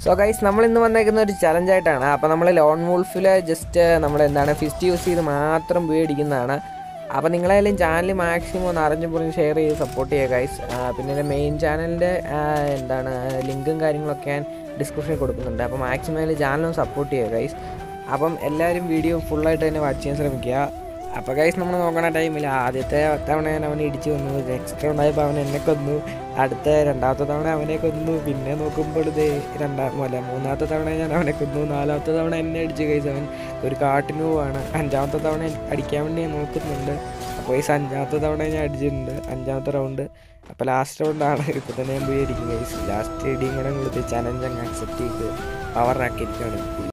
so guys നമ്മൾ ഇന്ന് വന്നേക്കുന്ന ഒരു ചലഞ്ചായിട്ടാണ് അപ്പോൾ നമ്മൾ ലോൺ വൂൾഫിൽ ജസ്റ്റ് നമ്മൾ എന്താണ് ഫിസ്റ്റ് യൂസ് ചെയ്ത് മാത്രം ഉപയോഗിക്കുന്നതാണ് അപ്പോൾ നിങ്ങളായാലും ചാനൽ മാക്സിമം ഒന്ന് അറിഞ്ഞു പറഞ്ഞ് ഷെയർ ചെയ്ത് സപ്പോർട്ട് ചെയ്യുക ഗൈസ് പിന്നെ എൻ്റെ മെയിൻ ചാനലിൻ്റെ എന്താണ് ലിങ്കും കാര്യങ്ങളൊക്കെ ഞാൻ ഡിസ്ക്രിപ്ഷനിൽ കൊടുക്കുന്നുണ്ട് അപ്പോൾ മാക്സിമം അതിൽ ചാനലും സപ്പോർട്ട് ചെയ്യുക ഗൈസ് അപ്പം എല്ലാവരും വീഡിയോ ഫുള്ളായിട്ട് തന്നെ വാച്ച് ചെയ്യാൻ ശ്രമിക്കുക അപ്പോൾ ഗൈസ് നമ്മൾ നോക്കണ ടൈമിൽ ആദ്യത്തെ തവണ ഞാൻ അവനെ ഇടിച്ചു വന്നു നെക്സ്റ്റ് ഉണ്ടായപ്പോൾ അവൻ എന്നെ കൊന്നു അടുത്ത രണ്ടാമത്തെ തവണ അവനെ കൊന്നു പിന്നെ നോക്കുമ്പോൾ ഇത് രണ്ടാം അല്ല മൂന്നാമത്തെ തവണ ഞാൻ അവനെ കൊന്നു നാലാമത്തെ തവണ എന്നെ അടിച്ചു ഗൈസ് അവൻ ഒരു കാട്ടിന് പോവാണ് അഞ്ചാമത്തെ തവണ അടിക്കാൻ വേണ്ടി ഞാൻ നോക്കുന്നുണ്ട് അപ്പോൾ ഗൈസ് അഞ്ചാമത്തെ തവണ ഞാൻ അടിച്ചിട്ടുണ്ട് അഞ്ചാമത്തെ റൗണ്ട് അപ്പോൾ ലാസ്റ്റ് റൗണ്ടാണ് ഇപ്പോൾ തന്നെ ഞാൻ പോയി അടിക്കും ഗൈസ് ലാസ്റ്റ് ഇടിയും കൂടെ കൊടുത്ത് ചലഞ്ച് അങ്ങ് അക്സെപ്റ്റ് ചെയ്ത് പവറാക്കിയിരിക്കുകയാണ്